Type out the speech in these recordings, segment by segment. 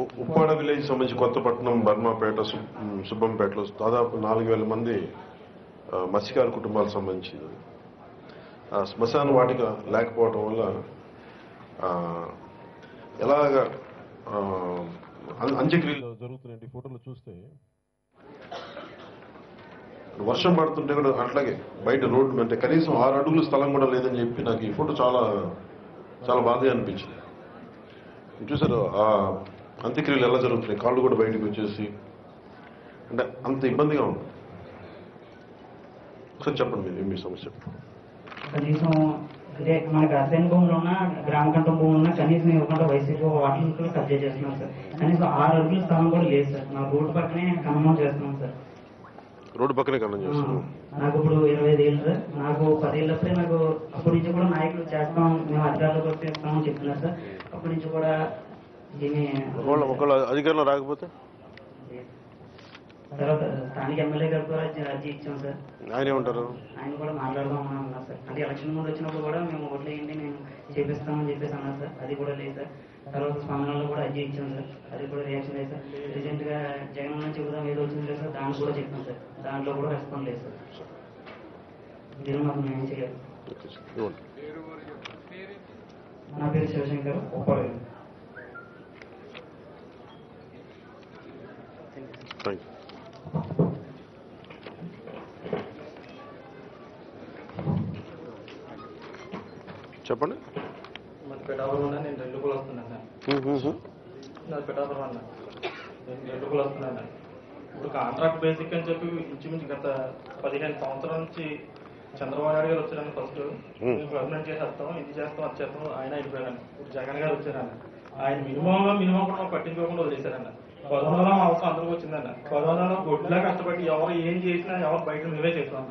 Uppada village సంబంధించి కొత్తపట్నం బర్మాపేట సు- ఉమ్, సుబ్బంపేటలో దాదాపు నాలుగు వేల మంది ఆ, మత్స్యకార కుటుంబాలకు సంబంధించి ఆ, శ్మశాన వాటిక లేకపోవటం వల్ల ఆ, ఎలాగ ఆ, అం- అంత్యక్రియలు జరుగుతున్నాయండి ఫోటోలు చూస్తే వర్షం పడుతుంటే కూడా అట్లాగే బయట రోడ్డు అంటే కనీసం ఆరు అడుగుల స్థలం కూడా లేదని చెప్పి నాకు ఈ ఫోటో చాలా చాలా బాధగా అనిపించింది మీరు చూసారు ఆ అంత్యక్రియలు ఎలా జరుగుతున్నాయి కాళ్ళు కూడా బయటకు వచ్చేసి అంటే అంత ఇబ్బందిగా ఉంది ఒకసారి చెప్పండి మీరు మీ సమస్య కనీసం ఇదే మనకి అసైన్ భూములు ఉన్నా గ్రామ కంఠం భూములు ఉన్నా కనీసం ఇవ్వకుండా వైసీపీ వాటిని కబ్జా చేస్తున్నాం సార్ కనీసం ఆరు అడుగుల స్థలం కూడా లేదు సార్ మా రోడ్డు పక్కనే ఖమ్మం చేస్తున్నాం సార్ రోడ్డు పక్కనే కన్నం చేస్తున్నారు నాకు ఇప్పుడు ఇరవై ఐదు ఏళ్ళు సార్ నాకు పదేళ్ళప్పుడే నాకు అప్పటి నుంచి కూడా నాయకులు చేస్తాం మేము అధికారులకు వస్తే ఇస్తామని చెప్తున్నారు సార్ అప్పటి నుంచి కూడా దీన్ని ఒకవేళ ఒకవేళ అధికారంలో రాకపోతే తర్వాత స్థానిక ఎమ్మెల్యే గారు కూడా అర్జీ- అర్జీ ఇచ్చాం సార్ ఆయన ఏమంటారు ఆయన కూడా మాట్లాడదాం అని అన్నారు సార్ అంటే ఎలక్షన్ ముందు వచ్చినప్పుడు కూడా మేము ఓట్లు వేయండి మేము చేపిస్తామని చెప్పేసి అన్నారు సార్ అది కూడా లేదు సార్ తర్వాత స్పందనలో కూడా అర్జీ ఇచ్చాం సార్ అది కూడా రియాక్షన్ లేదు సార్ రీసెంట్ గా జగన్ నుంచి చెబుదాం ఏదో వచ్చింది లేదు సార్ దాన్ని కూడా చెప్పాం సార్ దాంట్లో కూడా రెస్పాండ్ లేదు సార్ దీన్ని మాకు మేము చేయాలి ఓకే సార్. ఇవ్వండి నా పేరు శివశంకర్ ఉప్పాడు థ్యాంక్ యూ చెప్పండి మాది పిఠాపురం అన్న నేను రెండు కూడా వస్తున్నాను నాది పిఠాపురం అన్న నేను రెండు కూడా వస్తున్నాను ఇప్పుడు కాంట్రాక్ట్ బేసిక్ అని చెప్పి ఇంచుమించు గత పదిహేను సంవత్సరాల నుంచి చంద్రబాబు నాయుడు గారు వచ్చారని ఫస్ట్ Hmm. మేము పర్మనెంట్ చేసేస్తాం ఇది చేస్తాం అది చేస్తాం ఆయన అయిపోయారని ఇప్పుడు జగన్ గారు వచ్చారన్న ఆయన మినిమం మినిమం కూడా మాకు పట్టించుకోకుండా వదిలేశారన్న కరోనాలో మా అవసరం అందరికి వచ్చిందన్న కరోనాలో గొడ్లా కష్టపడి ఎవరు ఏం చేసినా ఎవరు బయట మేమే చేస్తాం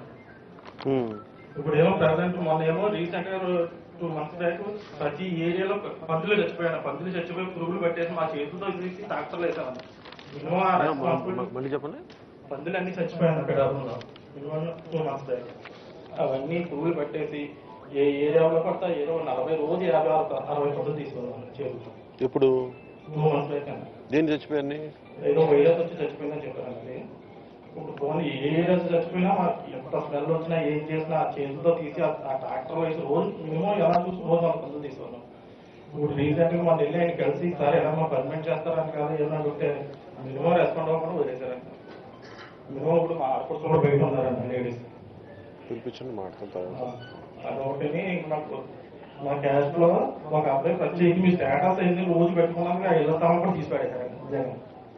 ఇప్పుడు ఏమో ప్రజెంట్ మొన్న ఏమో రీసెంట్ గా టూ మంత్స్ బ్యాక్ ప్రతి ఏరియాలో పందులు చచ్చిపోయాను పందులు చచ్చిపోయి పురుగులు పట్టేసి మా చేతులతో తీసి ట్రాక్టర్లు వేసామన్న మినిమం ఆ responsibility- మళ్ళీ చెప్పండి పందులు అన్ని చచ్చిపోయాను పిడాపురంలో మినిమం టూ మంత్స్ బ్యాక్ అవన్నీ పురుగులు పట్టేసి ఏ ఏరియాలో పడతా ఏదో నలభై రోజు యాభై ఆరు అరవై పందులు తీసుకున్నాను చేతులు ఇప్పుడు టూ మంత్స్ బ్యాక్ అన్న దేని చచ్చిపోయాన్ని ఏదో వైరస్ వచ్చి చచ్చిపోయిందని చెప్పారండి ఇప్పుడు ఫోన్ ఏ వైరస్ చచ్చిపోయినా మాకు ఎంత స్మెల్ వచ్చినా ఏం చేసినా ఆ చేతితో తీసి ఆ ఆ ట్రాక్టర్ వేసి రోజు మినిమం ఎలా చూసి రోజు వాళ్ళ పనులు తీసుకున్నాం ఇప్పుడు రీసెంట్ గా మన వెళ్ళి ఆయన కలిసి సార్ ఎలా మా పర్మనెంట్ చేస్తారని కాదు ఏమన్నా అడిగితే మినిమం రెస్పాండ్ అవ్వకుండా వదిలేశారంట మినిమం ఇప్పుడు మా ఆడపడుచు కూడా బయట ఉన్నారండి లేడీస్ పిలిపించండి మాట్లాడతారు అదొకటి నాకు మా క్యాస్ట్ లో ఒక అబ్బాయి ప్రత్యేకి మీ స్టేటస్ అయింది రోజు పెట్టుకున్నాక ఆ ఇళ్ళ స్థలం కూడా తీసి పడేశారండి నిజంగా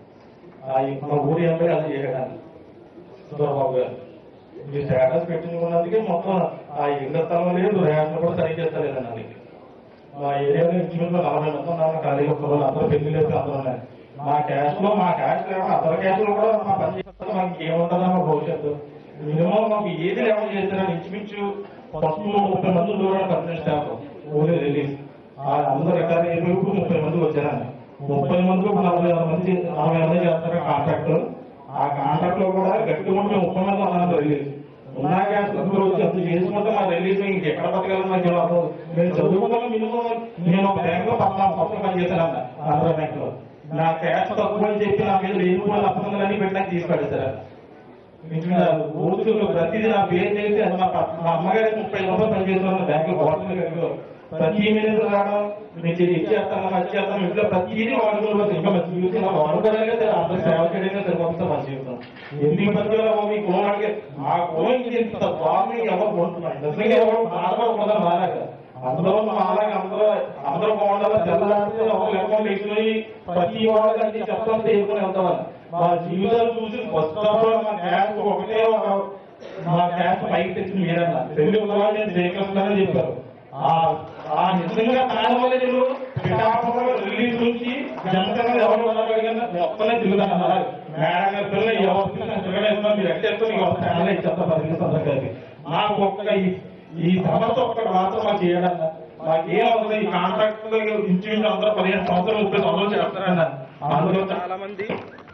ఆ ఈ- మా ఊరి అబ్బాయి అది చేయడానికి సుందరబాబు గారు మీ స్టేటస్ పెట్టుకున్నందుకే మొత్తం ఆ ఇళ్ళ స్థలం లేదు రేషన్ కూడా సరిగ్గా చేస్తలేదండి దానికి మా ఏరియాలో ఇంచుమించు నలభై మంది ఉన్నారు ఖాళీగా పిల్లలు అందరూ పెళ్లి లేదు అందరూ ఉన్నాయి మా క్యాస్ట్ లో మా క్యాస్ట్ అదర్ క్యాస్ట్ లో కూడా మా పని చేస్తే మాకు ఏముంటుందా మా భవిష్యత్తు మినిమం మాకు ఏది లేకుండా చేస్తారని ఇంచుమించు ఫస్ట్ ముప్పై మంది దూరం పర్మనెంట్ స్టాఫ్ ఓన్లీ రిలీజ్ అందరూ రిటైర్ అయిపోయి ఇప్పుడు ముప్పై మంది వచ్చారండి ముప్పై మంది ఇప్పుడు నలభై ఆరు మంది నలభై మంది చేస్తారు కాంట్రాక్ట్ ఆ కాంట్రాక్ట్ లో కూడా గట్టిగా ఉంటే ముప్పై మంది ఉన్నారు రిలీజ్ ఉన్నా గ్యాస్ అందరూ వచ్చి అంత చేసుకుంటే మా రిలీజ్ ఇంకెక్కడ బతకాలని నాకు ఏం అర్థం నేను చదువుకున్నాను మినిమం నేను ఒక బ్యాంక్ లో పద్నాలుగు సంవత్సరం పనిచేశాను ఆంధ్ర బ్యాంక్ లో నా క్యాష్ తక్కువ అని చెప్పి నా మీద లేని కూడా అప్పందలన్నీ పెట్టి నాకు తీసి పడేశారు ఇంకా రోజులు ప్రతిదీ నా పేరు చేసి అది మా ప- మా అమ్మగారికి ముప్పై రూపాయలు పనిచేస్తున్నాను బ్యాంక్ లో బాటిల్ కట్టుకో ప్రతి మీద రావడం మీకు ఇది ఇచ్చేస్తాను అది చేస్తాను ఇంట్లో ప్రతిదీ వాడుకోవాలి ఇంకా మంచి జీవితం వాడుకోవడానికి అందరూ సేవ చేయడానికి సరిపోతుంది మంచి జీవితం ఎన్ని పద్ధతిలో మీ కులం అడిగే ఆ కులం ఇంత బాగుంది ఎవరు కొంటున్నారు నిజంగా ఎవరు బాధపడకూడదు మారాక అందరూ మాలాగా అందరూ అందరూ బాగుండాలి తెల్లారితే ఎవరు లేకుండా వేసుకుని ప్రతి వాళ్ళకి అన్ని చెప్పాలి తీసుకుని వెళ్తామని మా జీవితాలు చూసి ఫస్ట్ ఆఫ్ ఆల్ మా గ్యాస్ ఒకటే ఒక మా గ్యాస్ పైకి తెచ్చిన మీరన్నా పెళ్లి ఉన్నవాళ్ళు నేను చేయగలుగుతానని చెప్పారు ఆ ఆ నిజంగా దాని వల్ల నేను పిఠాపురం రిలీజ్ నుంచి జనసేన ఎవరు అడిగినా నేను ఒక్కనే తిరుగుతాను అన్నారు మేడం గారి పిల్లలు ఎవరు తిరగలేదు మీరు ఎక్కడ చేస్తే మీకు ఒక ఛానల్ ఇచ్చేస్తా పదిహేను సందర్భానికి నాకు ఒక్క ఈ- ఈ సమస్య ఒక్కటి మాత్రం మాకు చేయడన్నా మాకు ఏం అవుతుంది ఈ కాంట్రాక్ట్ ఇంచుమించు అందరూ పదిహేను సంవత్సరాలు ముప్పై సంవత్సరాలు చేస్తారన్న అందులో చాలా మంది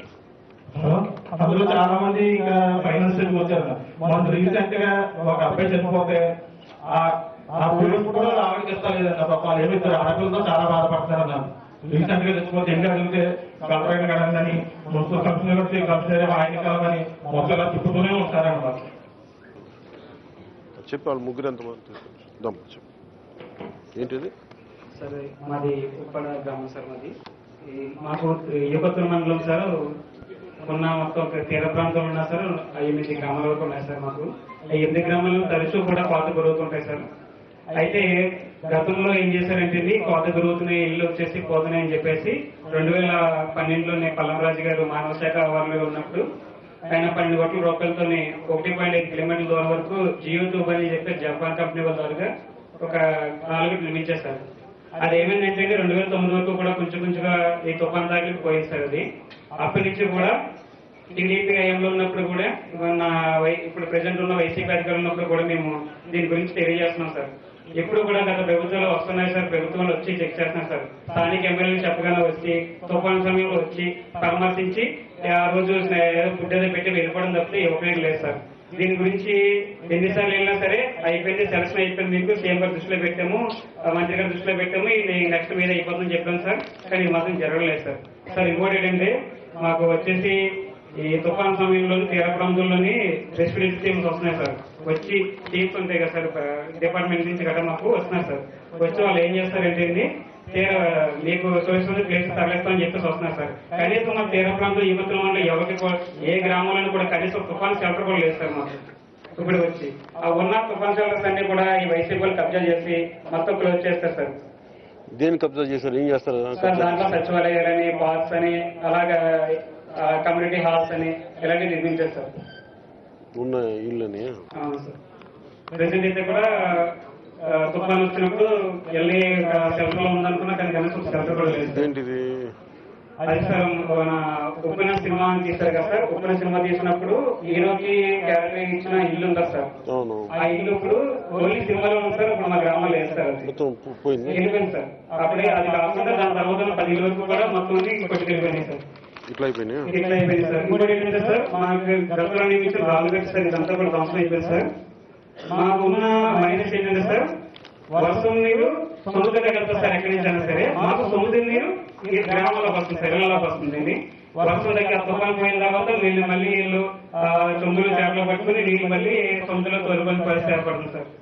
అందులో చాలా మంది ఇంకా ఫైనాన్షియల్ వచ్చారు మన రీసెంట్ గా ఒక అబ్బాయి చనిపోతే ఆ ఆ పోలీసు కూడా ఆవిడకి ఇస్తలేదన్న పాప వాళ్ళు ఏమి ఇద్దరు ఆడపిల్లతో చాలా బాధపడుతున్నారన్న రీసెంట్ గా తెచ్చిపోతే ఎన్ని అడిగితే కలెక్టర్ కదండి మున్సిపల్ కమిషనర్ వచ్చి కమిషనర్ ఆయన కలవని మొత్తం ఇలా తిప్పుతూనే ఉంటారండి మాకు చెప్పి వాళ్ళు ముగ్గురు ఎంతమంది తీసుకొచ్చారు? దమ్ము చెప్పు ఏంటిది సార్ మాది ఉప్పడ గ్రామం సార్ మాది ఈ మాకు యువతుల మండలం సార్ ఉన్న మొత్తం ఒక తీర ప్రాంతం ఉన్నా సార్ ఆ ఎనిమిది గ్రామాల వరకు ఉన్నాయి సార్ మాకు ఆ ఎనిమిది గ్రామాలు తరచూ కూడా కోత పెరుగుతుంటాయి సార్ అయితే గతంలో ఏం చేశారంటే ఇది కోత పెరుగుతున్నాయి ఇల్లు వచ్చేసి పోతున్నాయి అని చెప్పేసి రెండు వేల పన్నెండులోనే పల్లంరాజు గారు మానవ శాఖ అవార్డులో ఉన్నప్పుడు ఆయన పన్నెండు కోట్ల రూపాయలతోనే ఒకటి పాయింట్ ఐదు కిలోమీటర్ల దూరం వరకు జియో ట్యూబ్ అని చెప్పి జపాన్ కంపెనీ వాళ్ళ ద్వారా ఒక నాలుగు నిర్మించేశారు అది ఏమైందంటే రెండు వేల తొమ్మిది వరకు కూడా కొంచెం కొంచెంగా ఈ తుఫాన్ దాకా పోయింది సార్ అది అప్పటి నుంచి కూడా టీడీపీ హయాంలో ఉన్నప్పుడు కూడా మన వై- ఇప్పుడు ప్రెసెంట్ ఉన్న వైసీపీ అధికారులు ఉన్నప్పుడు కూడా మేము దీని గురించి తెలియజేస్తున్నాం సార్ ఎప్పుడు కూడా గత ప్రభుత్వాలు వస్తున్నాయి సార్ ప్రభుత్వాలు వచ్చి చెక్ చేస్తున్నాం సార్ స్థానిక ఎమ్మెల్యేలు చెప్పగానే వచ్చి తుఫాన్ సమయంలో వచ్చి పరామర్శించి ఆ రోజు ఏదో ఫుడ్ ఏదో పెట్టి వెళ్ళిపోవడం తప్పితే ఏ ఉపయోగం లేదు సార్ దీని గురించి ఎన్నిసార్లు వెళ్ళినా సరే అయిపోయింది సెలక్షన్ అయిపోయింది మీకు సీఎం గారి దృష్టిలో పెట్టాము ఆ మంత్రి గారి దృష్టిలో పెట్టాము ఇది నెక్స్ట్ మీద అయిపోతుందని చెప్పాను సార్ కానీ ఇది మాత్రం జరగలేదు సార్ సార్ ఇంకోటి ఏంటంటే మాకు వచ్చేసి ఈ తుఫాన్ సమయంలో తీర ప్రాంతంలోని రెస్పిరేటరీ టీమ్స్ వస్తున్నాయి సార్ వచ్చి టీమ్స్ ఉంటాయి కదా సార్ డిపార్ట్మెంట్ నుంచి కదా మాకు వస్తున్నాయి సార్ వచ్చి వాళ్ళు ఏం చేస్తారంటే అండి, తీర మీకు సోషల్ ప్లేస్ తరలిస్తామని చెప్పేసి వస్తున్నారు సార్ కనీసం మా తీర ప్రాంతం యువతుల వల్ల ఎవరికి కూడా ఏ గ్రామంలో కూడా కనీసం తుఫాన్ షెల్టర్ కూడా లేదు సార్ మాకు ఇప్పుడు వచ్చి ఆ ఉన్న తుఫాన్ షెల్టర్స్ అన్ని కూడా ఈ వైసీపీ వాళ్ళు కబ్జా చేసి మొత్తం క్లోజ్ చేస్తారు సార్ దేని కబ్జా చేశారు ఏం చేస్తారు సార్ దాంట్లో సచివాలయాలని పార్క్స్ అని అలాగా కమ్యూనిటీ హాల్స్ అని ఇలాంటివి నిర్మించారు సార్ ఉన్న ఇళ్ళని అవును సార్ ప్రెసెంట్ అయితే కూడా ఆ, తుఫాన్ వచ్చినప్పుడు వెళ్ళి షెల్టర్ లో ఉందనుకున్నా కానీ కనీసం షెల్టర్ కూడా లేదు సార్. ఏంటిది అది సార్ మన ఉప్పిన సినిమా అని తీస్తారు కదా సార్ ఉప్పిన సినిమా తీసినప్పుడు హీరోకి క్యారెక్టర్ ఇచ్చిన ఇల్లు ఉంటుంది సార్ అవును ఆ ఇల్లు ఇప్పుడు ఓన్లీ సినిమాలో ఉంది సార్ ఇప్పుడు మా గ్రామంలో లేదు సార్ అది మొత్తం పో- పోయింది వెళ్ళిపోయింది సార్ అప్పుడే అది కాకుండా దాని తర్వాత ఉన్న పది ఇళ్ళ వరకు కూడా మొత్తం కొట్టుకెళ్ళిపోయినాయి సార్ ఇట్లా అయిపోయినాయి ఇది ఇట్లా అయిపోయింది సార్ ఇంకోటి ఏంటంటే సార్ మాకు గతంలో నియమించిన రాజుగారి సార్ ఇదంతా కూడా ధ్వంసం అయిపోయింది సార్ మాకున్న మైనస్ ఏంటంటే సార్ వర్షం నీరు సముద్రం వెళ్తా సార్ ఎక్కడి నుంచి అయినా సరే మాకు సముద్రం నీరు ఈ గ్రామంలోకి వస్తుంది సార్ ఇళ్లలోకి వస్తుంది ఇది వర్షం దగ్గర తుఫాన్ పోయిన తర్వాత వీళ్ళు మళ్ళీ వీళ్ళు ఆ, చొంబులు చేపలు పట్టుకుని నీళ్ళు మళ్ళీ సముద్రంలో తోలుకొని పరిస్థితి ఏర్పడుతుంది సార్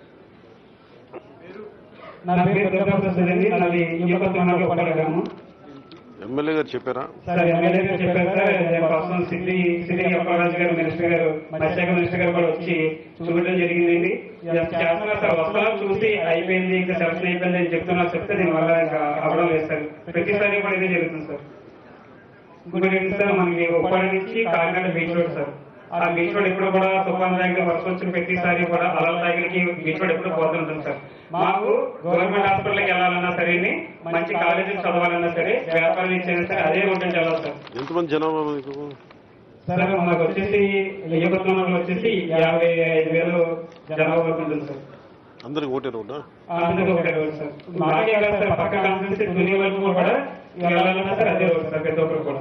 నా పేరు దుర్గాప్రసాద్ అండి నాది ఇయ్యపత్రి గ్రామం ఎమ్మెల్యే గారు చెప్పారా సార్ ఎమ్మెల్యే గారు చెప్పారు సార్ నేను ప్రస్తుతం సిద్ధి సిద్ధి అప్పలరాజు గారు మినిస్టర్ గారు మత్స్యశాఖ మినిస్టర్ గారు కూడా వచ్చి చూడడం జరిగిందండి చేస్తున్నారు సార్ వస్తున్నారు చూసి అయిపోయింది ఇంకా సెలక్షన్ అయిపోయింది అని చెప్తున్నారు చెప్తే దీని వల్ల ఇంకా అవ్వడం లేదు సార్ ప్రతిసారి కూడా ఇదే జరుగుతుంది సార్ ఇంకోటి ఏంటి సార్ మనకి ఉప్పాడ నుంచి కాకినాడ బీచ్ రోడ్ సార్ ఆ బీచ్ రోడ్ ఎప్పుడు కూడా తుఫాన్ దగ్గర వర్షం వచ్చిన ప్రతిసారి కూడా అలల దగ్గరికి బీచ్ రోడ్ ఎప్పుడు పోతుంటుంది సార్ మాకు గవర్నమెంట్ హాస్పిటల్కి వెళ్ళాలన్నా సరే మంచి కాలేజీకి చదవాలన్నా సరే వ్యాపారం ఇచ్చేనా సరే అదే రోడ్డు వెళ్ళాలి సార్ ఎంతమంది జనాభా మీకు సార్ మాకు వచ్చేసి వెయ్యపట్నంలో వచ్చేసి యాభై ఐదు వేలు జనాభా వరకు ఉంటుంది సార్ అందరికి ఓటే రోడ్డా అందుకే ఒకటే రోడ్ సార్ మాకే కాదు సార్ పక్క కాన్ఫరెన్స్ తుని వరకు కూడా వెళ్ళాలన్నా సార్ అదే రోడ్ సార్ ప్రతి ఒక్కరు కూడా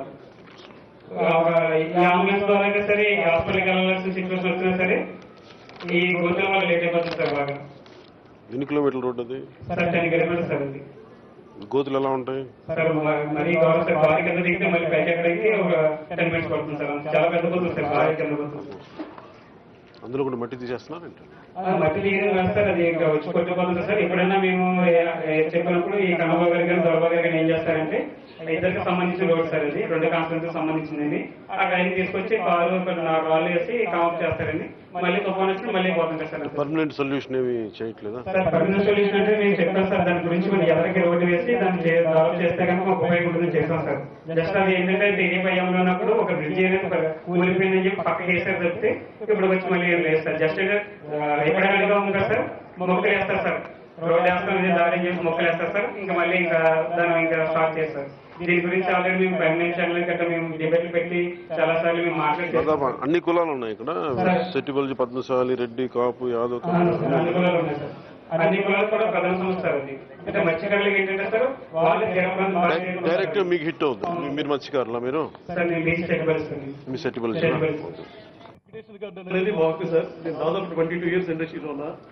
ఒక ఈ అంబులెన్స్ ద్వారా అయినా సరే ఈ హాస్పిటల్కి వెళ్ళాల్సిన సిచ్యువేషన్ వచ్చినా సరే ఈ గోతుల వల్ల లేట్ అయిపోతుంది సార్ బాగా ఎన్ని కిలోమీటర్ల రోడ్ అది సార్ టెన్ కిలోమీటర్స్ సార్ అది గోతులు ఎలా ఉంటాయి సార్ మ- మరీ గవర్నమెంట్ సార్ బాగా కింద దిగితే మళ్ళీ పైకి ఎక్కడానికి ఒక టెన్ మినిట్స్ పడుతుంది సార్ చాలా పెద్ద పోతుంది సార్ బాగా కింద పోతుంది అందులో కూడా మట్టి తీసేస్తున్నారు ఏంటి ఆ, మట్టి తీయడం కాదు సార్ అది ఇంకా వచ్చి కొట్టుకుపోతుంది సార్ ఎప్పుడైనా మేము ఏ- ఏ చెప్పినప్పుడు ఈ కన్నబాబు గారు కానీ దొరబాబు గారు కానీ ఏం చేస్తారంటే ఇద్దరికి సంబంధించిన రోడ్ సార్ అది రెండు కాన్ఫరెన్స్ సంబంధించింది ఆ టైం తీసుకొచ్చి కారు ఒక నాలుగు రాళ్ళు వేసి కౌంట్ చేస్తారండి మళ్ళీ తుఫాన్ వచ్చి మళ్ళీ పోతుంది సార్ అంతే. పర్మనెంట్ సొల్యూషన్ ఏమి చేయట్లేదా సార్ పర్మనెంట్ సొల్యూషన్ అంటే నేను చెప్పాను సార్ దాని గురించి మనం ఎవరికి రోడ్డు వేసి దాన్ని చే- డెవలప్ చేస్తే కనుక మాకు ఉపయోగం ఉంటుందని చేస్తాం సార్ జస్ట్ అది ఏంటంటే టీడీపీ హయాంలో ఉన్నప్పుడు ఒక బ్రిడ్జ్ అనేది ఒక కూలిపోయిందని చెప్పి పక్కకి వేసారు చెప్తే ఇప్పుడు వచ్చి మళ్ళీ ఏం లేదు సార్ జస్ట్ ఎక్కడగా ఉంది కదా సార్ మొక్కలు వేస్తారు సార్ రోడ్ వేస్తాం ఇది దాడి చేసి మొక్కలు వేస్తారు సార్ ఇంకా మళ్ళీ ఇంకా దాన్ని ఇంకా స్టార్ట్ చేస్తారు దీని గురించి ఆల్రెడీ మేము పర్మనెంట్ ఛానల్ గట్రా మేము డిబేట్లు పెట్టి చాలా సార్లు మేము మాట్లాడి దాదాపు అన్ని కులాలు ఉన్నాయి ఇక్కడ సెట్టిబల్జీ పద్మశాలి రెడ్డి కాపు యాదవ్ అన్ని కులాలు ఉన్నాయి సార్ అన్ని కులాలు కూడా ప్రధాన సమస్య సార్ అది అంటే మత్స్యకారులకు ఏంటంటే సార్ వాళ్ళు తీర ప్రాంతం బాగా డైరెక్ట్ గా మీకు హిట్ అవుతుంది మీ- మీరు మత్స్యకారులా మీరు సార్ నేను బీచ్ చెక్కబలుస్తాను మీ సెట్టిబల్జీ చెక్కబలుస్తాను అనేది బాగుంది సార్ నేను దాదాపు ట్వంటీ టూ ఇయర్స్ ఇండస్ట్రీలో ఉన్నా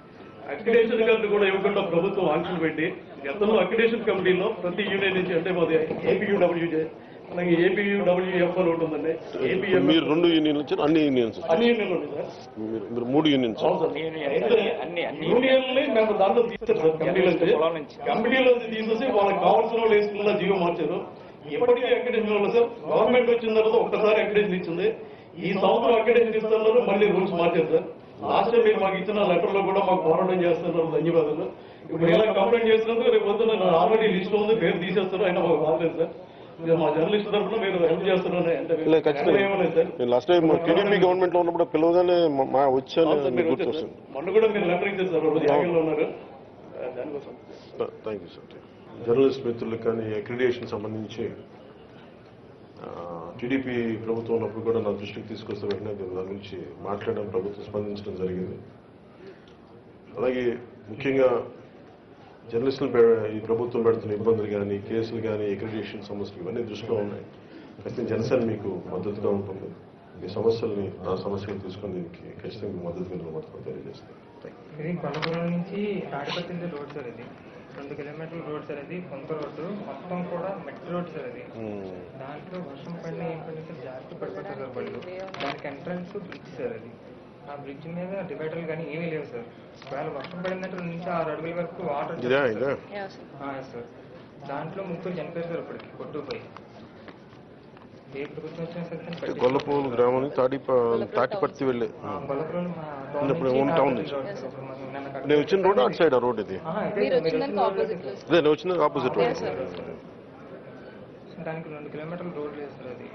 అక్రిడేషన్ కార్డు కూడా ఇవ్వకుండా ప్రభుత్వం ఆంక్షలు పెట్టి గతంలో అక్రిడేషన్ కమిటీలో ప్రతి యూనియన్ నుంచి అంటే మాది ఏపీయూడబ్ల్యూజే అలాగే ఏపీయూడబ్ల్యూఎఫ్ అని ఒకటి ఉందండి ఏపీఎం మీరు రెండు యూనియన్లు వచ్చారు అన్ని యూనియన్స్ వచ్చారు అన్ని యూనియన్లు ఉన్నాయి సార్ మీరు- మీరు మూడు యూనియన్స్ అవును సార్ అన్ని అన్ని యూనియన్లని మేము దాంట్లో తీసేసారు కంపెనీలో నుంచి. కంపెనీలో తీసేసి వాళ్ళకి కావాల్సిన వాళ్ళు వేసుకున్న జీవో మార్చారు ఎప్పటికీ అక్రిడేషన్ వాళ్ళు సార్ గవర్నమెంట్ వచ్చిన తర్వాత ఒక్కసారి అక్రిడేషన్ ఇచ్చింది ఈ సంవత్సరం అక్రిడేషన్ ఇస్తున్నారు మళ్ళీ రూల్స్ మార్చారు సార్ లాస్ట్ టైం మీరు మాకు ఇచ్చిన లెటర్ లో కూడా మాకు పోరాటం చేస్తున్నారు ధన్యవాదాలు ఇప్పుడు ఇలా కంప్లైంట్ చేసినందుకు రేపు పొద్దున నా ఆల్రెడీ లిస్ట్ ఉంది పేరు తీసేస్తారు అయినా మాకు రాలేదు సార్ ఇక మా జర్నలిస్ట్ తరఫున మీరు హెల్ప్ చేస్తున్నారని అంటే లేదు, ఖచ్చితంగా. ఏమలేదు సార్ నేను లాస్ట్ టైం టీడీపీ గవర్నమెంట్ లో ఉన్నప్పుడు పిలవగానే మా- మా అవును సార్, వచ్చాను మీరు గుర్తు వచ్చారు సార్. వస్తుంది మొన్న కూడా మీరు లెటర్ ఇచ్చారు సార్ రోజు యాగంలో ఉన్నారు ఆ, దానికోసం థ్యాంక్ యూ సార్ జర్నలిస్ట్ మిత్రులకు కానీ అక్రిడియేషన్ సంబంధించి టీడీపీ ప్రభుత్వం ఉన్నప్పుడు కూడా నా దృష్టికి తీసుకొస్తే వెంటనే దీని దాని గురించి మాట్లాడడం ప్రభుత్వం స్పందించడం జరిగింది అలాగే ముఖ్యంగా జర్నలిస్టులు పె- ఈ ప్రభుత్వం పెడుతున్న ఇబ్బందులు కానీ కేసులు కానీ అక్రిడియేషన్ సమస్యలు ఇవన్నీ దృష్టిలో ఉన్నాయి ఖచ్చితంగా జనసేన మీకు మద్దతుగా ఉంటుంది ఈ సమస్యల్ని నా సమస్యలు తీసుకొని దీనికి ఖచ్చితంగా మద్దతుగా నిలబడతామని తెలియజేస్తాను థ్యాంక్ యూ ఇది కొల్లపురం నుంచి తాడిపత్రి రోడ్ సార్ ఇది రెండు కిలోమీటర్ల రోడ్ సార్ ఇది కొంత రోడ్డు మొత్తం కూడా మట్టి రోడ్ సార్ అది దాంట్లో వర్షం పడిన ఏం పడిన సార్ జాగ్రత్త పడిపోతారు సార్ బళ్ళు దానికి ఎంట్రన్స్ బ్రిడ్జ్ సార్ అది ఆ బ్రిడ్జ్ మీద డివైడర్లు కానీ ఏమీ లేవు సార్ ఒకవేళ వర్షం పడిందంటే రెండు నుంచి ఆరు అడుగుల వరకు వాటర్ ఇదే ఇదే సార్ దాంట్లో ముగ్గురు చనిపోయారు సార్ ఇప్పటికి కొట్టుకుపోయి ఏ ప్రభుత్వం వచ్చినా సరే దాన్ని పట్టించుకోరు. గొల్లపూలు గ్రామం నుంచి తాడిప తాటిపర్తి వెళ్ళే గొల్లపురం మా టౌన్ ఇప్పుడు నుంచి ఓన్ టౌన్ తాడిపత్రి నుంచి. Road sir. ఇప్పుడు మనం నిన్న కట్టాం. నేను వచ్చిన రోడ్ అటు సైడ్ ఆ రోడ్ ఇది ఆహా, ఇదే మీరు సార్, మీరు వచ్చిందానికి వచ్చిన ఆపోజిట్ రోడ్లో అదే నేను వచ్చిన ఆపోజిట్ రోడ్ Yes, sir. దానికి రెండు కిలోమీటర్ల రోడ్ లేదు సార్ అది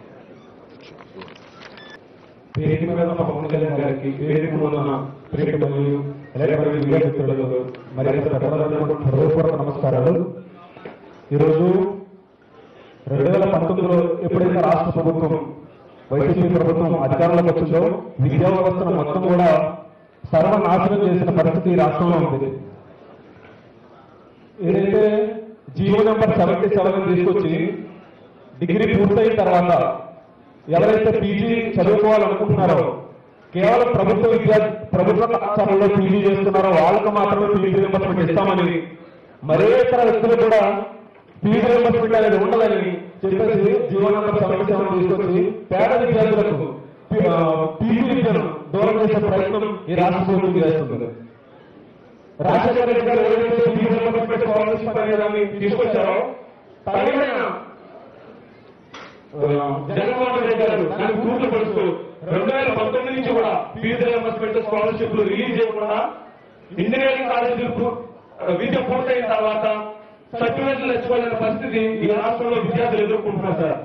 వేదిక మీద ఉన్న పవన్ కళ్యాణ్ గారికి వేదిక మీద ఉన్న ప్రియక మరియు ఎలక్ట్రానిక్ మీడియా మిత్రులకు మరి పెద్దలందరికీ హృదయపూర్వక నమస్కారాలు ఈరోజు రెండు వేల పంతొమ్మిదిలో ఎప్పుడైతే రాష్ట్ర ప్రభుత్వం వైసీపీ ప్రభుత్వం అధికారంలోకి వచ్చిందో విద్యా వ్యవస్థను మొత్తం కూడా సర్వనాశనం చేసిన పరిస్థితి ఈ రాష్ట్రంలో ఉంది ఏదైతే జీవో నెంబర్ సెవెంటీ సెవెన్ తీసుకొచ్చి డిగ్రీ పూర్తయిన తర్వాత ఎవరైతే పీజీ చదువుకోవాలనుకుంటున్నారో కేవలం ప్రభుత్వ విద్యా ప్రభుత్వ కళాశాలలో పీజీ చేస్తున్నారో వాళ్ళకు మాత్రమే ఫీజు రింబర్స్మెంట్ ఇస్తామని మరే ఇతర వ్యక్తులు కూడా ఫీజు రింబర్స్మెంట్ అనేది ఉండదని చెప్పేసి జీవో నెంబర్ సెవెంటీ సెవెన్ తీసుకొచ్చి పేద విద్యార్థులకు పీ- ఆ, పీజీ విద్యను దూరం చేసే ప్రయత్నం ఈ రాష్ట్ర ప్రభుత్వం చేస్తుంది రాజశేఖర రెడ్డి గారు ఏదైతే ఫీజు రింబర్స్మెంట్ స్కాలర్షిప్ అనే దాన్ని తీసుకొచ్చారో తగిన జగన్మోహన్ రెడ్డి గారు దాన్ని పూర్తి పరుస్తూ రెండు వేల పంతొమ్మిది నుంచి కూడా ఫీజు రియంబర్స్మెంట్ స్కాలర్షిప్లు రిలీజ్ చేయకుండా ఇంజనీరింగ్ కాలేజీలకు విద్య పూర్తయిన తర్వాత సర్టిఫికెట్లు తెచ్చుకోలేని పరిస్థితి ఈ రాష్ట్రంలో విద్యార్థులు ఎదుర్కొంటున్నారు సార్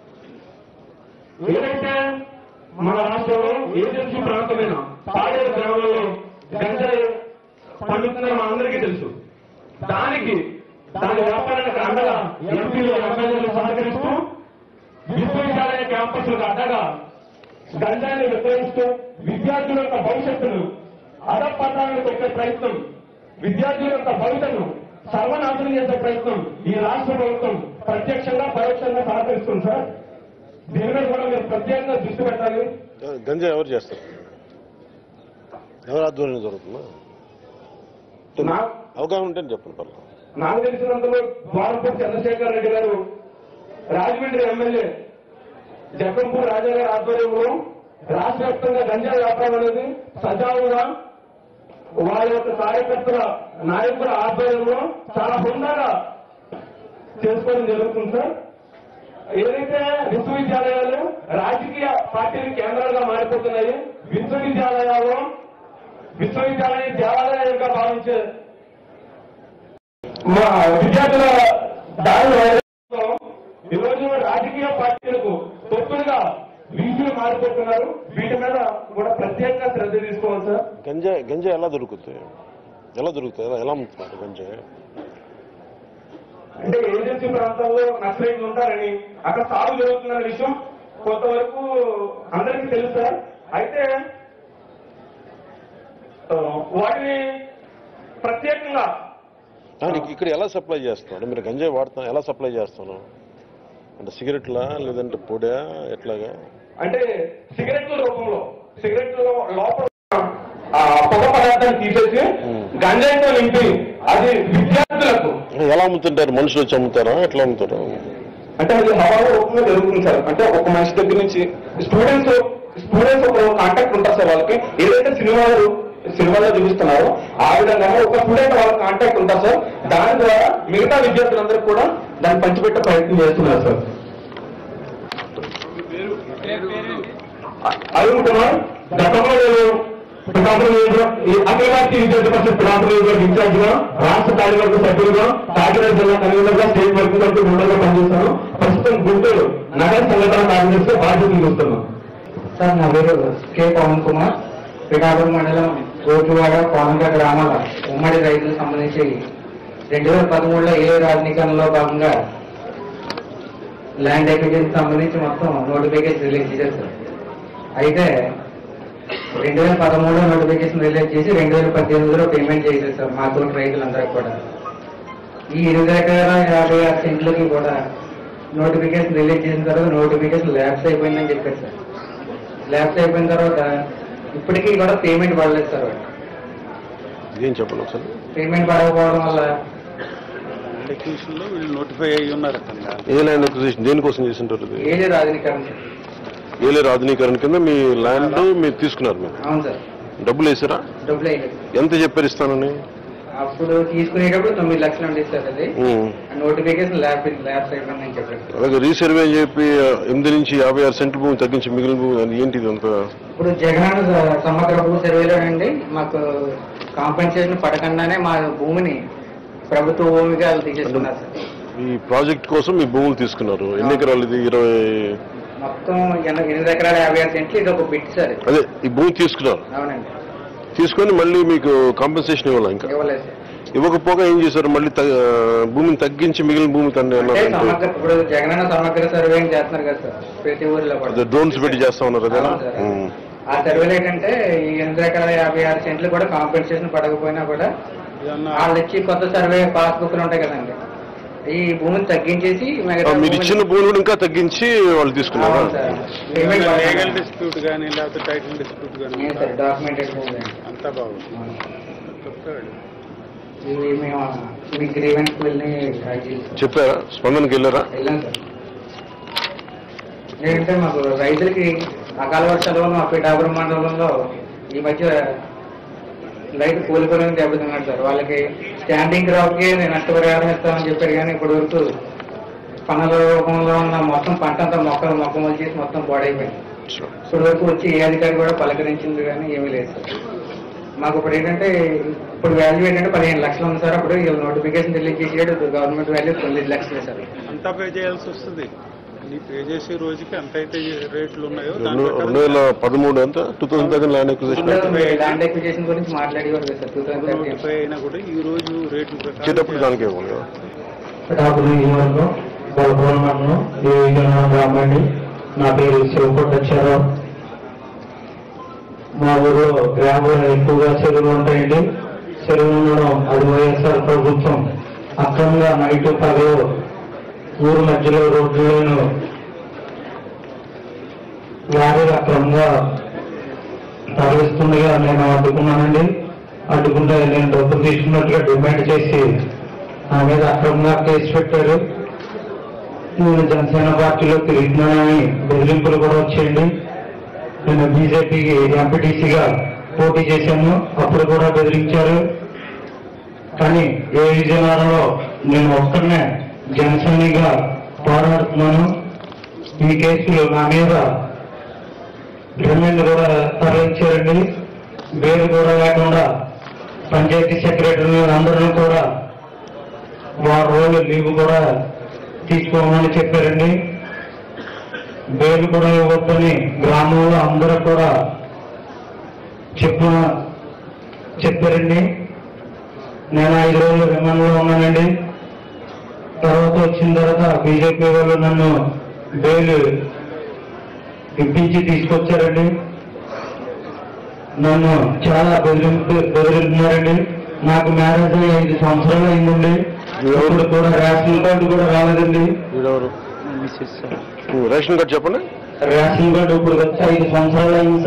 ఏదైతే మన రాష్ట్రంలో ఏజెన్సీ ప్రాంతమైన పాడేరు గ్రామంలో గంజాయి పండుతుందని మనందరికీ తెలుసు దానికి దాని వ్యాపారానికి అండగా ఎంపీలు ఎమ్మెల్యేలు సహకరిస్తూ విశ్వవిద్యాలయ క్యాంపస్లకు అడ్డగా గంజాన్ని విక్రయిస్తూ విద్యార్థుల యొక్క భవిష్యత్తును అధపతాలను పెట్టే ప్రయత్నం విద్యార్థుల యొక్క భవితను సర్వనాశనం చేసే ప్రయత్నం ఈ రాష్ట్ర ప్రభుత్వం ప్రత్యక్షంగా పరోక్షంగా సహకరిస్తుంది సార్ దీని మీద కూడా మీరు ప్రత్యేకంగా దృష్టి పెట్టాలి గంజా ఎవరు చేస్తారు ఎవరు ఆధ్వర్యంలో జరుగుతుందా నా- అవగాహన ఉంటే చెప్పండి పర్లేదు నాకు తెలిసినంతలో ద్వారపూడి చంద్రశేఖర్ రెడ్డి గారు రాజమండ్రి ఎమ్మెల్యే జగన్పూర్ రాజా గారి ఆధ్వర్యంలో రాష్ట్ర వ్యాప్తంగా గంజా వ్యాపారం అనేది సజావుగా వారి యొక్క కార్యకర్తల నాయకుల ఆధ్వర్యంలో చాలా హుందాగా చేసుకోవడం జరుగుతుంది సార్ ఏదైతే విశ్వవిద్యాలయాలు రాజకీయ పార్టీలు కేంద్రాలుగా మారిపోతున్నాయి విశ్వవిద్యాలయాలు విశ్వవిద్యాలయ దేవాలయంగా భావించే మా విద్యార్థుల దారిలో ఈరోజు రాజకీయ పార్టీలకు తొత్తులుగా వీధులు మారిపోతున్నారు వీటి మీద కూడా ప్రత్యేకంగా శ్రద్ధ తీసుకోవాలి సార్ గంజా గంజా ఎలా దొరుకుతాయి ఎలా దొరుకుతాయి ఎలా ఎలా అమ్ముతున్నారు గంజా అంటే ఏజెన్సీ ప్రాంతాల్లో నక్సలైట్లు ఉంటారని అక్కడ సాగు జరుగుతున్న విషయం కొంతవరకు అందరికీ తెలుసు సార్ అయితే ఆ, వాటిని ప్రత్యేకంగా అంటే ఇక్కడ ఎలా సప్లై చేస్తున్నారు మీరు గంజాయి వాడుతున్నా ఎలా సప్లై చేస్తాను అంటే సిగరెట్లా లేదంటే పొడా ఎట్లాగా అంటే సిగరెట్ల రూపంలో సిగరెట్ల లోపల ఆ పొగ పదార్థాన్ని తీసేసి గంజాయితో నింపి అది విద్యార్థులకు ఎలా అమ్ముతుంటారు మనుషులు వచ్చి అమ్ముతారా ఎట్లా అమ్ముతారు అంటే అది హవాలో రూపంలో జరుగుతుంది సార్ అంటే ఒక మనిషి దగ్గర నుంచి స్టూడెంట్స్ స్టూడెంట్స్ ఒక కాంటాక్ట్ ఉంటారు సార్ వాళ్ళకి ఏదైతే సినిమాలు సినిమాలో చూపిస్తున్నారో ఆ విధంగా ఒక స్టూడెంట్ వాళ్ళ కాంటాక్ట్ ఉంటారు సార్ దాని ద్వారా మిగతా విద్యార్థులందరూ కూడా దాన్ని పంచిపెట్టే ప్రయత్నం చేస్తున్నారు సార్ అరుణ్ కుమార్ గతంలో నేను పిఠాపురం నియోజకవర్గం ఈ అఖిల భారతీయ విద్యార్థి పరిషత్ పిఠాపురం నియోజకవర్గం ఇన్ఛార్జ్ గా రాష్ట్ర కార్యవర్గ సభ్యులుగా కాకినాడ జిల్లా కన్వీనర్ గా స్టేట్ వర్కింగ్ కమిటీ మెంబర్గా పనిచేస్తాను ప్రస్తుతం గుంటూరు నగర సంఘటన కార్యదర్శి బాధ్యతలు చూస్తున్నాను సార్ నా పేరు కె పవన్ కుమార్ పిఠాపురం మండలం రోడ్డువాడ కోనంక గ్రామాల ఉమ్మడి రైతులకు సంబంధించి రెండు వేల పదమూడులో ఏ రాజనీకరణలో భాగంగా ల్యాండ్ ఎక్విజన్ సంబంధించి మొత్తం నోటిఫికేషన్ రిలీజ్ చేశారు సార్ అయితే రెండు వేల పదమూడులో నోటిఫికేషన్ రిలీజ్ చేసి రెండు వేల పద్దెనిమిదిలో పేమెంట్ చేశారు సార్ మా తోటి రైతులందరికీ కూడా ఈ ఇరవై ఎకరాల యాభై ఆరు సెంట్లకి కూడా నోటిఫికేషన్ రిలీజ్ చేసిన తర్వాత నోటిఫికేషన్ ల్యాబ్స్ అయిపోయిందని చెప్పారు సార్ ల్యాబ్స్ అయిపోయిన తర్వాత ఇప్పటికీ కూడా పేమెంట్ పడలేదు సార్ వాళ్ళు. ఏం చెప్పండి ఒకసారి పేమెంట్ పడకపోవడం వల్ల ఎలక్యూషన్ లో వీళ్ళు నోటిఫై అయ్యి ఉన్నారు అక్కడ ఏ ల్యాండ్ అక్విజిషన్ దేనికోసం చేసింటారు ఇది ఏది రాజనీకరణ సార్. ఏలేరు ఆధునీకరణ కింద మీ ల్యాండ్ మీరు తీసుకున్నారు మీరు అవును సార్ డబ్బులు వేసారా డబ్బులు అయ్యింది ఎంత చెప్పారు ఇస్తానని అప్పుడు తీసుకునేటప్పుడు తొమ్మిది లక్షలు ఉండేది సార్ అది ఉమ్. నోటిఫికేషన్ ల్యాబ్ ల్యాబ్స్ అయిపోయిందని చెప్పారు సార్. అలాగే రీసర్వే అని చెప్పి ఆ, ఎనిమిది నుంచి యాభై ఆరు సెంట్ల భూమి తగ్గించి మిగిలిన భూమి అది ఏంటి ఇదంతా ఇప్పుడు జగన్ స- సమగ్ర భూ సర్వేలో అండి మాకు కాంపెన్సేషన్ పడకుండానే మా భూమిని ప్రభుత్వ భూమిగా వాళ్ళు తీసేసుకున్నారు సార్ ఈ ప్రాజెక్ట్ కోసం మీ భూములు తీసుకున్నారు ఎన్ని ఎకరాలు ఇది ఇరవై మొత్తం ఎన- ఎనిమిది ఎకరాల యాభై ఆరు సెంట్లు ఇది ఒక బిట్ సార్ ఇది. అదే ఈ భూమి తీసుకున్నారు అవునండి తీసుకొని మళ్ళీ మీకు కాంపెన్సేషన్ ఇవ్వాలి ఇంకా ఇవ్వలేదు సార్ ఇవ్వకపోగా ఏం చేశారు మళ్ళీ తగ్గ- భూమిని తగ్గించి మిగిలిన భూమి తండ్రి అంటే అన్నారు సమగ్ర ఇప్పుడు జగనన్న సమగ్ర సర్వే అని చేస్తున్నారు కదా సార్ ప్రతి ఊర్లో కూడా అదే డ్రోన్స్ పెట్టి చేస్తా ఉన్నారు అదే అవును సార్. ఆ సర్వేలో ఏంటంటే ఈ ఎనిమిది ఎకరాల యాభై ఆరు సెంట్లు కూడా కాంపెన్సేషన్ పడకపోయినా కూడా వాళ్ళు ఇచ్చి కొత్త సర్వే పాస్బుక్లు ఉంటాయి కదండి ఈ భూమిని తగ్గించేసి మిగతా మీరు భూమిని- ఇచ్చిన భూమిని కూడా ఇంకా తగ్గించి వాళ్ళు తీసుకున్నారు అవును సార్ పేమెంట్ లీగల్ పడలేదు. డిస్ప్యూట్ కానీ లేకపోతే టైటిల్ డిస్ప్యూట్ కానీ లేదు సార్ డాక్యుమెంటెడ్ భూమి అంతా బాగుంది చెప్తాడు ఇవి మేము మీ గ్రీవెన్స్ వెళ్ళి ట్రై చేస్తాం చెప్పారా స్పందనకి వెళ్ళారా వెళ్ళాం సార్ ఏంటంటే మాకు రైతులకి అకాల వర్షాల వల్ల మా పిఠాపురం మండలంలో ఈ మధ్య రైతు కూలిపోయిన దెబ్బతిన్నాడు సార్ వాళ్ళకి స్టాండింగ్ క్రాప్కి నేను నష్టపరిహారం ఇస్తామని చెప్పారు కానీ ఇప్పటి వరకు పనుల రూపంలో ఉన్న మొత్తం పంట అంతా మొక్కలు మొక్క మొలిచేసి మొత్తం పాడైపోయింది ఇప్పటి వరకు వచ్చి ఏ అధికారి కూడా పలకరించింది కానీ ఏమీ లేదు సార్ మాకు ఇప్పుడు ఏంటంటే ఇప్పుడు వాల్యూ ఏంటంటే పదిహేను లక్షలు ఉంది సార్ అప్పుడు నోటిఫికేషన్ రిలీజ్ చేసేది గవర్నమెంట్ వాల్యూ తొమ్మిది లక్షలు సార్ అంతా పే చేయాల్సి వస్తుంది నీ పే చేసే రోజుకి ఎంత అయితే రేట్లు ఉన్నాయో దాని రెండు ప్రకారం రెండు వేల పదమూడు ఎంత two thousand thirteen land acquisition land acquisition గురించి మాట్లాడేవారు కదా sir two thousand thirteen notify అయినా కూడా ఈ రోజు రేట్లు ప్రకారం వచ్చేటప్పుడు దానికి ఇవ్వాలి కదా పిఠాపురం నియోజకవర్గం గొడవల మండలం ఏ విజయనగరం గ్రామండి నా పేరు శివకొండచ్చారావు మా ఊరు గ్రామంలో ఎక్కువగా చెరువులు ఉంటాయండి చెరువులు ఉండడం అది వైఎస్ఆర్ ప్రభుత్వం అక్రమంగా నైట్ పగలు ఊరు మధ్యలో రోడ్లను లారీలు అక్రమంగా తరలిస్తుండగా నేను అడ్డుకున్నానండి అడ్డుకుంటే నేను డబ్బు తీసుకున్నట్టుగా డిమాండ్ చేసి నా మీద అక్రమంగా కేసు పెట్టారు నేను జనసేన పార్టీలో తిరుగుతున్నానని బెదిరింపులు కూడా వచ్చేయండి నేను బీజేపీకి ఎంపీటీసీగా పోటీ చేశాను అప్పుడు కూడా బెదిరించారు కానీ ఏ విజయనగరంలో నేను ఒక్కడనే జనసేనగా పోరాడుతున్నాను ఈ కేసులు నా మీద రిమైండ్ కూడా తరలించారండి వేరు కూడా లేకుండా పంచాయతీ సెక్రటరీ అందరూ కూడా వారం రోజులు లీవ్ కూడా తీసుకోమని చెప్పారండి బెయిల్ కూడా ఇవ్వద్దని గ్రామంలో అందరూ కూడా చెప్పిన చెప్పారండి నేను ఐదు రోజులు రిమాండ్లో ఉన్నానండి తర్వాత వచ్చిన తర్వాత బీజేపీ వాళ్ళు నన్ను బెయిల్ ఇప్పించి తీసుకొచ్చారండి నన్ను చాలా బెదిరింపు బెదిరిస్తున్నారండి నాకు మ్యారేజ్ అయ్యి ఐదు సంవత్సరాలు అయిందండి ఇప్పుడు కూడా రేషన్ కార్డు కూడా రాలేదండి వీడెవరు రేషన్ కార్డు చెప్పండి రేషన్ కార్డు ఇప్పుడు వచ్చి ఐదు సంవత్సరాలు అయింది సార్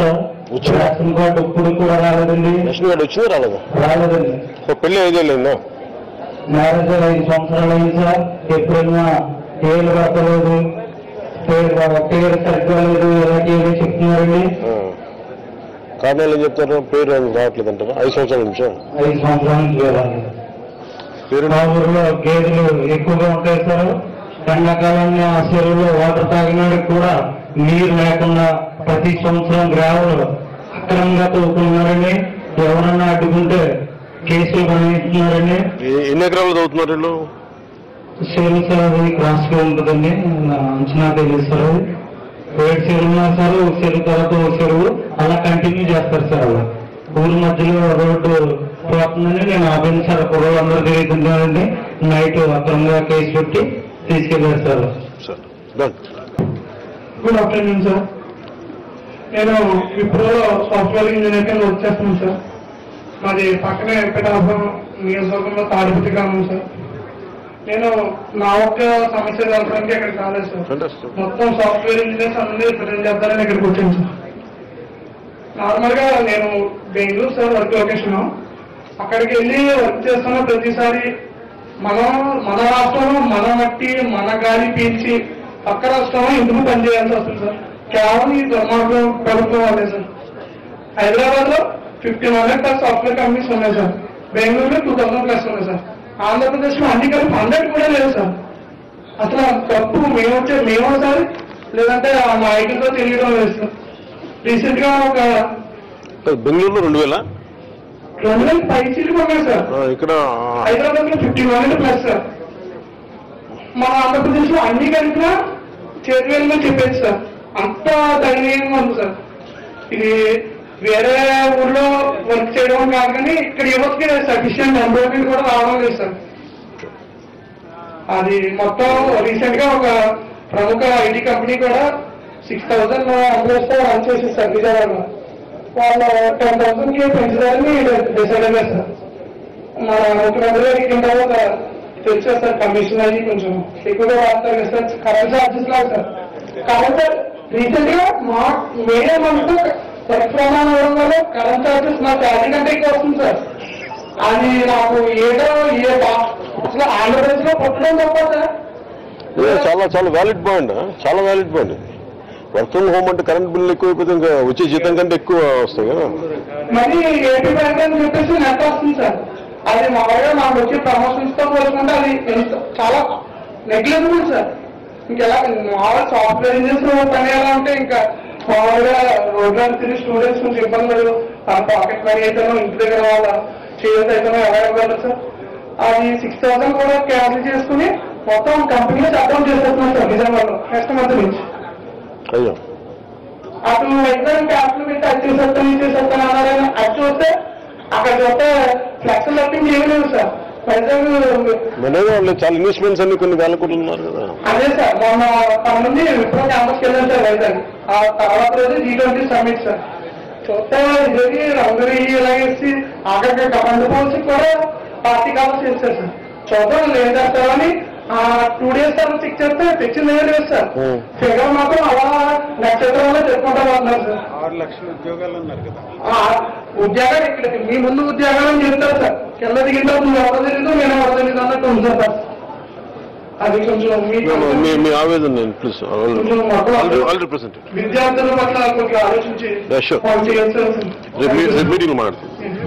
వచ్చిందా? రేషన్ కార్డు ఇప్పుడు కూడా రాలేదండి రేషన్ కార్డు వచ్చిందా రాలేదా రాలేదండి ఓ పెళ్లి ఐదేళ్ళైందా మ్యారేజ్ ఐదు సంవత్సరాలు అయింది సార్ ఎప్పుడైనా పేరు పడతలేదు పేరు పేరు సరిగ్గా లేదు ఇలాంటి ఏమీ చెప్తున్నారండి ఆ. కారణాలు ఏం చెప్తారు పేరు ఏం రావట్లేదు అంటారా ఐదు సంవత్సరాల నుంచి ఐదు సంవత్సరాల నుంచి రాలేదు పేరు మా ఊర్లో గేదెలు ఎక్కువగా ఉంటాయి సార్ ఎండాకాలంలో ఆ చెరువులో వాటర్ తాగినాడికి కూడా నీరు లేకుండా ప్రతి సంవత్సరం గ్రావులు అక్రమంగా తవ్వుకున్నారని ఎవరన్నా అడ్డుకుంటే కేసులు బనాయిస్తున్నారని ఏ- ఎన్ని ఎకరాలు చదువుతున్నారు వీళ్ళు చెరువు సార్ అది క్రాస్ గా ఉంటుందండి నా అంచనా తెలియదు ఏడు చెరువు ఉన్నారు సార్ ఒక చెరువు తర్వాత ఒక చెరువు అలా కంటిన్యూ చేస్తారు సార్ అలా ఊరి మధ్యలో రోడ్డు పోతుందని నేను ఆపాను సార్ పొడవు అందరూ తిరుగుతున్నారండి నైట్ అక్రమంగా కేసు పెట్టి తీసుకెళ్ళారు sir sir done good afternoon sir నేను ఇప్పుడు సాఫ్ట్వేర్ ఇంజనీర్ కింద వచ్చేస్తున్నాను సార్ మాది పక్కనే పిఠాపురం నియోజకవర్గంలో తాడిపత్రి గ్రామం సార్ నేను నా ఒక్క సమస్య తెలపడానికి ఇక్కడికి రాలేదు సార్ Fantastic. మొత్తం సాఫ్ట్వేర్ ఇంజనీర్స్ అందరూ రిప్రజెంట్ చేద్దారని ఇక్కడికి వచ్చాను సార్ నార్మల్ గా నేను బెంగళూరు సార్ వర్క్ లొకేషన్ అక్కడికి వెళ్ళి వర్క్ చేస్తున్న ప్రతిసారి మనం మన రాష్ట్రంలో మన మట్టి మన గాలి పీల్చి పక్క రాష్ట్రంలో ఎందుకు పనిచేయాల్సి వస్తుంది సార్ కేవలం ఈ దుర్మార్గం ప్రభుత్వం వల్లే సార్ హైదరాబాద్ లో fifteen hundred plus software companies ఉన్నాయి సార్ బెంగళూరులో టూ థౌసండ్ ప్లస్ ఉన్నాయి సార్ ఆంధ్రప్రదేశ్ లో అన్ని కలిపి హండ్రెడ్ కూడా లేదు సార్ అసలు ఆ తప్పు మేము వచ్చే మేము సార్ లేదంటే ఆ నాయకులతో తెలియడం లేదు సార్ రీసెంట్ గా ఒక బెంగళూరులో రెండు వేల రెండు వేల పై సీట్లు ఉన్నాయి సార్ ఆ, ఇక్కడ హైదరాబాద్ లో ఫిఫ్టీన్ హండ్రెడ్ ప్లస్ సార్ మన ఆంధ్రప్రదేశ్ లో అన్ని కలిపినా చేతివేలుగా చెప్పేది సార్ అంత దయనీయంగా ఉంది సార్ ఇది వేరే ఊర్లో వర్క్ చేయడం కాదు కానీ ఇక్కడ యువతకి సఫిషియంట్ ఎంప్లాయ్మెంట్ కూడా రావడం లేదు సార్ అది మొత్తం రీసెంట్ గా ఒక ప్రముఖ ఐటీ కంపెనీ కూడా సిక్స్ థౌసండ్ ఎంప్లాయీస్ తో రన్ చేసేది సార్ విజయవాడలో వాళ్ళు టెన్ థౌసండ్ కి పెంచుతారని డిసైడ్ అయ్యారు సార్ మన ముఖ్యమంత్రి గారికి కింద ఒక తెలుసు సార్ కమిషన్ అది కొంచెం ఎక్కువగా వాడతారు కదా సార్ కరెంట్ చార్జెస్ లాగా సార్ కాబట్టి సార్ రీసెంట్ గా మా మేడే మంత్ వర్క్ ఫ్రమ్ హోమ్ అవ్వడం వల్ల కరెంట్ చార్జెస్ నా శాలరీ కంటే ఎక్కువ వస్తుంది సార్ అది నాకు ఏదో ఏ బా- అసలు ఆంధ్రప్రదేశ్ లో పుట్టడం తప్ప సార్ ఇదే చాలా చాలా వ్యాలిడ్ పాయింట్ చాలా valid point work from home అంటే కరెంట్ బిల్లు ఎక్కువైపోతే ఇంకా వచ్చే జీతం కంటే ఎక్కువ వస్తాయి కదా మరి ఏపీ బ్యాంక్ అని చెప్పేసి నెట్ వస్తుంది సార్ అది మామూలుగా నాకు వచ్చే ప్రమోషన్స్ తో పోల్చుకుంటే అది ఎంత చాలా నెగ్లిజిబుల్ సార్ ఇంకెలా మామూలుగా సాఫ్ట్వేర్ ఇంజనీర్స్ పని ఎలా అంటే ఇంకా మామూలుగా రోడ్ల తిరిగి స్టూడెంట్స్ కొంచెం ఇబ్బంది లేదు తన పాకెట్ మనీ అయితేనో ఇంటి దగ్గర వాళ్ళ చేయొద్దు అయితేనో ఎలా ఇవ్వాలి సార్ అది సిక్స్ థౌసండ్ కూడా క్యాన్సిల్ చేసుకుని మొత్తం కంపెనీలో చట్టం చేసేస్తున్నాం సార్ నిజంగా నెక్స్ట్ మంత్ నుంచి అయ్యో అటు ఎగ్జామ్ క్యాప్లు పెట్టి అది చేసేస్తాను ఇది చేసేస్తాను అన్నారని అది చూస్తే అక్కడ చూస్తే ఫ్లెక్స్ తప్పించి ఏమీ లేవు సార్ వైజాగ్ మనమే వాళ్ళు చాలా ఇన్వెస్ట్మెంట్స్ అన్ని కొన్ని వేల కోట్లు ఉన్నారు కదా అదే సార్ మొన్న పన్నెండు విప్రో క్యాంపస్కి వెళ్ళాను సార్ వైజాగ్ ఆ తర్వాత రోజు జీ ట్వంటీ సమ్మిట్ సార్ చూస్తే ఇది రంగులు ఇలాగేసి అక్కడికి కమాండ్ పోల్సి కూడా పార్టీ కావాల్సి చేస్తారు సార్ చూద్దాం లేదా సార్ అని టూ డేస్ తర్వాత చెక్ చేస్తే తెచ్చింది ఏం లేదు సార్ Hmm. ఫిగర్ మాత్రం అలా నక్షత్రంలో చెప్పుకుంటా పోతున్నారు సార్ ఆరు లక్షల ఉద్యోగాలు అన్నారు కదా ఆ ఉద్యోగాలు ఇక్కడ మీ ముందు ఉద్యోగాలు అని చెప్తారు సార్ కింద దిగిన తర్వాత నువ్వు ఎవరు తెలియదు నేను ఎవరు తెలియదు అన్నట్టు ఉంది సార్ అది కొంచెం మీకు మీ మీ ఆవేదన నేను ప్లీజ్ కొంచెం మొత్తం ఆల్ రిప్రజెంట్ విద్యార్థుల పట్ల కొంచెం ఆలోచించి Yeah, sure. వాళ్ళు చేయాల్సి రేపు మీ- రేపు మీటింగ్ మాట్లాడుతుంది